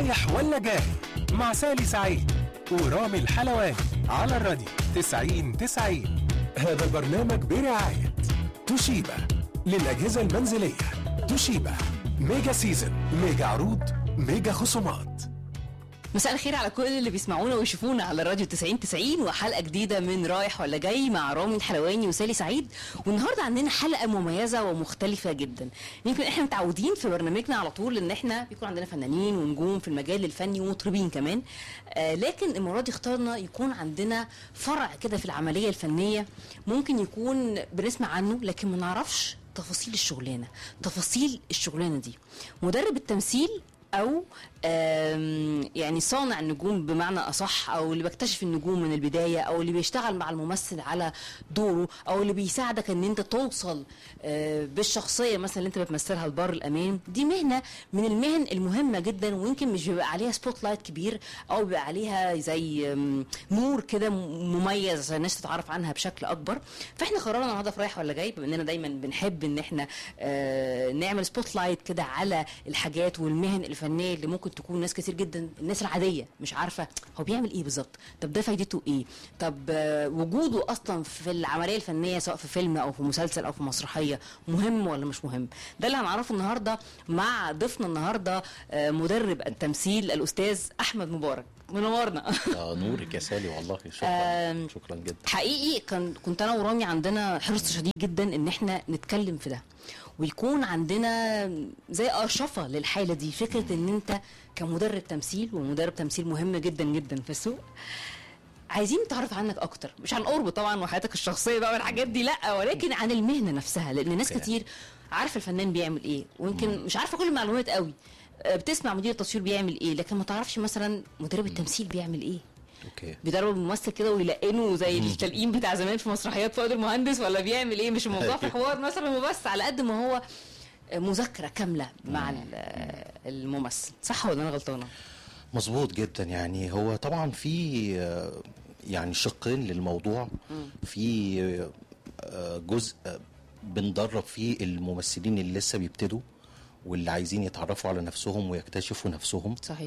رايح ولا جاي مع سالي سعيد ورامي الحلواني على الراديو 90 90 هذا البرنامج برعاية توشيبا للأجهزة المنزلية توشيبا ميجا سيزن ميجا عروض ميجا خصومات مساء الخير على كل اللي بيسمعونا ويشوفونا على الراديو 90 90 وحلقه جديده من رايح ولا جاي مع رامي الحلواني وسالي سعيد والنهارده عندنا حلقه مميزه ومختلفه جدا يمكن احنا متعودين في برنامجنا على طول ان احنا بيكون عندنا فنانين ونجوم في المجال الفني ومطربين كمان آه لكن المره دي اخترنا يكون عندنا فرع كده في العمليه الفنيه ممكن يكون بنسمع عنه لكن ما نعرفش تفاصيل الشغلانه تفاصيل الشغلانه دي مدرب التمثيل او آم، يعني صانع النجوم بمعنى اصح او اللي بيكتشف النجوم من البدايه او اللي بيشتغل مع الممثل على دوره او اللي بيساعدك ان انت توصل آه، بالشخصيه مثلا اللي انت بتمثلها لبر الامان دي مهنه من المهن المهمه جدا ويمكن مش بيبقى عليها سبوت لايت كبير او بيبقى عليها زي آم، نور كده م- مميز عشان الناس تتعرف عنها بشكل اكبر فاحنا قررنا النهارده في رايح ولا جاي بما اننا دايما بنحب ان احنا آه، نعمل سبوت لايت كده على الحاجات والمهن الفنيه اللي ممكن تكون ناس كتير جدا الناس العاديه مش عارفه هو بيعمل ايه بالظبط طب ده فايدته ايه طب آه، وجوده اصلا في العمليه الفنيه سواء في فيلم او في مسلسل او في مسرحيه مهم ولا مش مهم ده اللي هنعرفه النهارده مع ضيفنا النهارده آه، مدرب التمثيل الاستاذ احمد مبارك منورنا آه نورك يا سالي والله شكرا آم، شكرا جدا حقيقي كان كنت انا ورامي عندنا حرص شديد جدا ان احنا نتكلم في ده ويكون عندنا زي ارشفه للحاله دي فكره ان انت كمدرب تمثيل ومدرب تمثيل مهم جدا جدا في السوق عايزين نتعرف عنك اكتر مش عن قرب طبعا وحياتك الشخصيه بقى والحاجات دي لا ولكن عن المهنه نفسها لان ناس أوكي. كتير عارفه الفنان بيعمل ايه ويمكن مش عارفه كل المعلومات قوي آه، بتسمع مدير التصوير بيعمل ايه لكن ما تعرفش مثلا مدرب التمثيل بيعمل ايه اوكي بيضرب الممثل كده ويلقنه زي التلقين بتاع زمان في مسرحيات فؤاد المهندس ولا بيعمل ايه مش الموضوع في حوار مثلا وبس على قد ما هو مذاكره كامله مع ال- الممثل صح ولا انا غلطانه؟ مظبوط جدا يعني هو طبعا في آه، يعني شقين للموضوع في آه، جزء آه، بندرب فيه الممثلين اللي لسه بيبتدوا واللي عايزين يتعرفوا على نفسهم ويكتشفوا نفسهم صحيح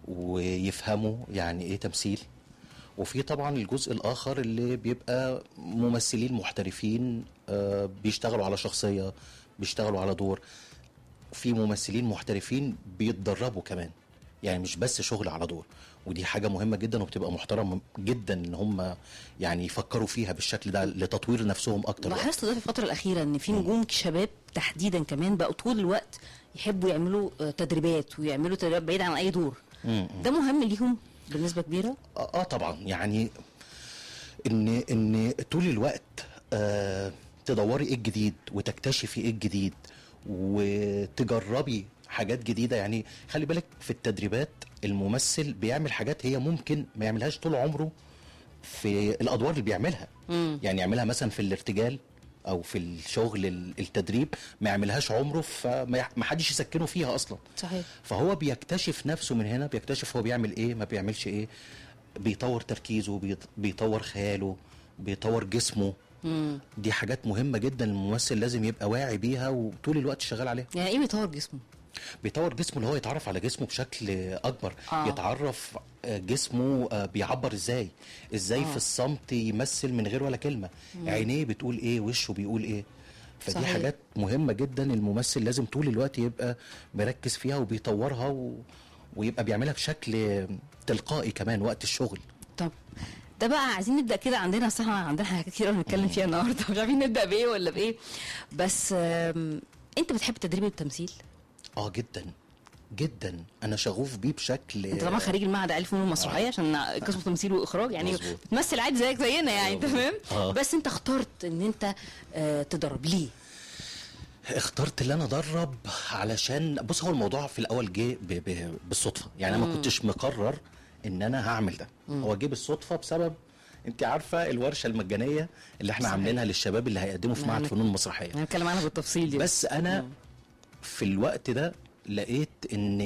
ويفهموا يعني ايه تمثيل وفي طبعا الجزء الاخر اللي بيبقى ممثلين محترفين آه، بيشتغلوا على شخصيه بيشتغلوا على دور في ممثلين محترفين بيتدربوا كمان يعني مش بس شغل على دور ودي حاجة مهمة جدا وبتبقى محترمة جدا ان هم يعني يفكروا فيها بالشكل ده لتطوير نفسهم اكتر لاحظت ده في الفتره الاخيره ان في نجوم شباب تحديدا كمان بقوا طول الوقت يحبوا يعملوا آه، تدريبات ويعملوا تدريبات بعيد عن اي دور ده مهم ليهم بنسبه كبيره اه آه طبعا يعني ان ان طول الوقت آه تدوري ايه الجديد وتكتشفي ايه الجديد وتجربي حاجات جديده يعني خلي بالك في التدريبات الممثل بيعمل حاجات هي ممكن ما يعملهاش طول عمره في الادوار اللي بيعملها يعني يعملها مثلا في الارتجال او في الشغل ال- التدريب ما يعملهاش عمره فما يح- ما حدش يسكنه فيها اصلا صحيح فهو بيكتشف نفسه من هنا بيكتشف هو بيعمل ايه ما بيعملش ايه بيطور تركيزه بيط- بيطور خياله بيطور جسمه دي حاجات مهمة جدا الممثل لازم يبقى واعي بيها وطول الوقت شغال عليها يعني ايه بيطور جسمه؟ بيطور جسمه اللي هو يتعرف على جسمه بشكل اكبر آه. آه. يتعرف آه، جسمه آه، بيعبر ازاي ازاي آه. آه. في الصمت يمثل من غير ولا كلمة عينيه بتقول ايه وشه بيقول ايه فدي صحيح. صحيح. حاجات مهمة جدا الممثل لازم طول الوقت يبقى مركز فيها وبيطورها و... ويبقى بيعملها بشكل تلقائي كمان وقت الشغل طب ده بقى عايزين نبدا كده عندنا اصل احنا عندنا حاجات كتير قوي نتكلم فيها النهارده مش عارفين نبدا بايه ولا بايه بس آم، انت بتحب تدريب التمثيل اه جدا جدا انا شغوف بيه بشكل انت طبعا خريج المعهد الف فنون مسرحيه عشان قسم تمثيل واخراج يعني مظبوط. بتمثل عادي زيك زينا يعني مظبوط. تمام آه. بس انت اخترت ان انت آه، تدرب ليه اخترت اللي انا ادرب علشان بص هو الموضوع في الاول جه ب... ب... بالصدفه يعني انا ما كنتش مقرر ان انا هعمل ده هو جه بالصدفه بسبب انت عارفه الورشه المجانيه اللي احنا صحيح. عاملينها للشباب اللي هيقدموا في ما معهد هنك- فنون مسرحيه هنتكلم عنها بالتفصيل دي بس انا في الوقت ده لقيت ان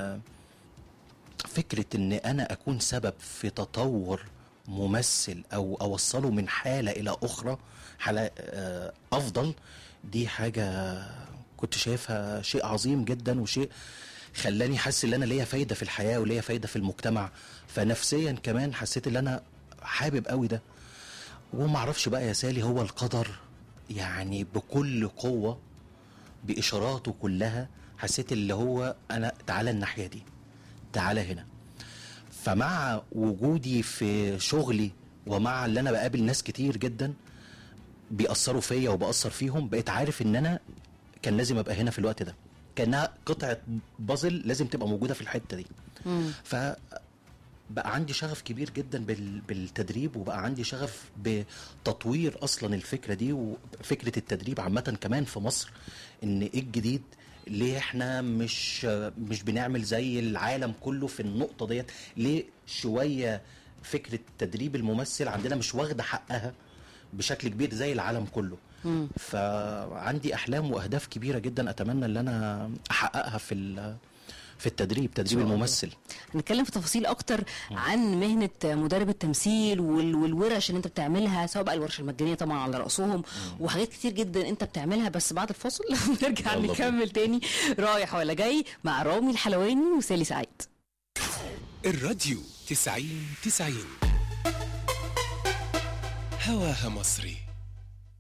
فكره ان انا اكون سبب في تطور ممثل او اوصله من حاله الى اخرى حاله آه، افضل دي حاجه كنت شايفها شيء عظيم جدا وشيء خلاني حاسس ان انا ليا فايده في الحياه وليا فايده في المجتمع فنفسيا كمان حسيت ان انا حابب قوي ده وما اعرفش بقى يا سالي هو القدر يعني بكل قوه باشاراته كلها حسيت اللي هو انا تعالى الناحيه دي تعالى هنا فمع وجودي في شغلي ومع اللي انا بقابل ناس كتير جدا بيأثروا فيا وبأثر فيهم بقيت عارف ان انا كان لازم ابقى هنا في الوقت ده كانها قطعه بازل لازم تبقى موجوده في الحته دي ف بقى عندي شغف كبير جدا بال- بالتدريب وبقى عندي شغف بتطوير اصلا الفكره دي وفكره التدريب عامه كمان في مصر ان ايه الجديد ليه احنا مش مش بنعمل زي العالم كله في النقطه ديت ليه شويه فكره تدريب الممثل عندنا مش واخده حقها بشكل كبير زي العالم كله فعندي احلام واهداف كبيره جدا اتمنى ان انا احققها في ال- في التدريب تدريب الله. الممثل هنتكلم في تفاصيل اكتر عن مهنه مدرب التمثيل وال- والورش اللي انت بتعملها سواء بقى الورشه المجانيه طبعا على راسهم وحاجات كتير جدا انت بتعملها بس بعد الفاصل نرجع يلا بينا. نكمل تاني رايح ولا جاي مع رامي الحلواني وسالي سعيد الراديو تسعين تسعين هواها مصري